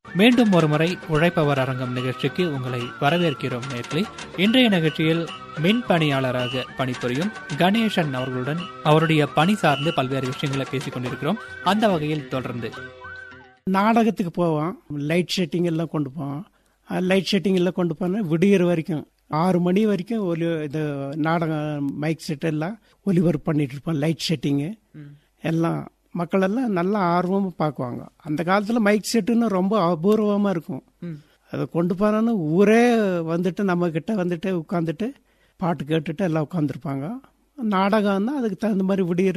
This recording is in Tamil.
மீண்டும் ஒருமுறை உழைப்பவர் அரங்கம் நிகழ்ச்சிக்கு உங்களை வரவேற்கிறோம் நேர்களே இன்றைய நிகழ்ச்சியில் மின் பணியாளராக பணிபுரியும் கணேசன் அவர்களுடன் அவருடைய பணி சார்ந்து பல்வேறு விஷயங்களை பேசிக் கொண்டிருக்கிறோம் அந்த வகையில் தொடர்ந்து நாடகத்துக்கு போவோம் லைட் செட்டிங் எல்லாம் கொண்டு போவோம் லைட் செட்டிங் எல்லாம் கொண்டு போனால் விடியற வரைக்கும் ஆறு மணி வரைக்கும் ஒலி இது நாடகம் மைக் செட் எல்லாம் ஒலிபரப்பு பண்ணிட்டு இருப்போம் லைட் செட்டிங்கு எல்லாம் மக்கள் எல்லாம் நல்லா ஆர்வமாக பார்க்குவாங்க அந்த காலத்தில் மைக் செட்டுன்னு ரொம்ப அபூர்வமாக இருக்கும் அதை கொண்டு போனான்னு ஊரே வந்துட்டு நம்ம கிட்ட வந்துட்டு உட்காந்துட்டு பாட்டு கேட்டுட்டு எல்லாம் உட்காந்துருப்பாங்க நாடகம்னா அதுக்கு தகுந்த மாதிரி விடியற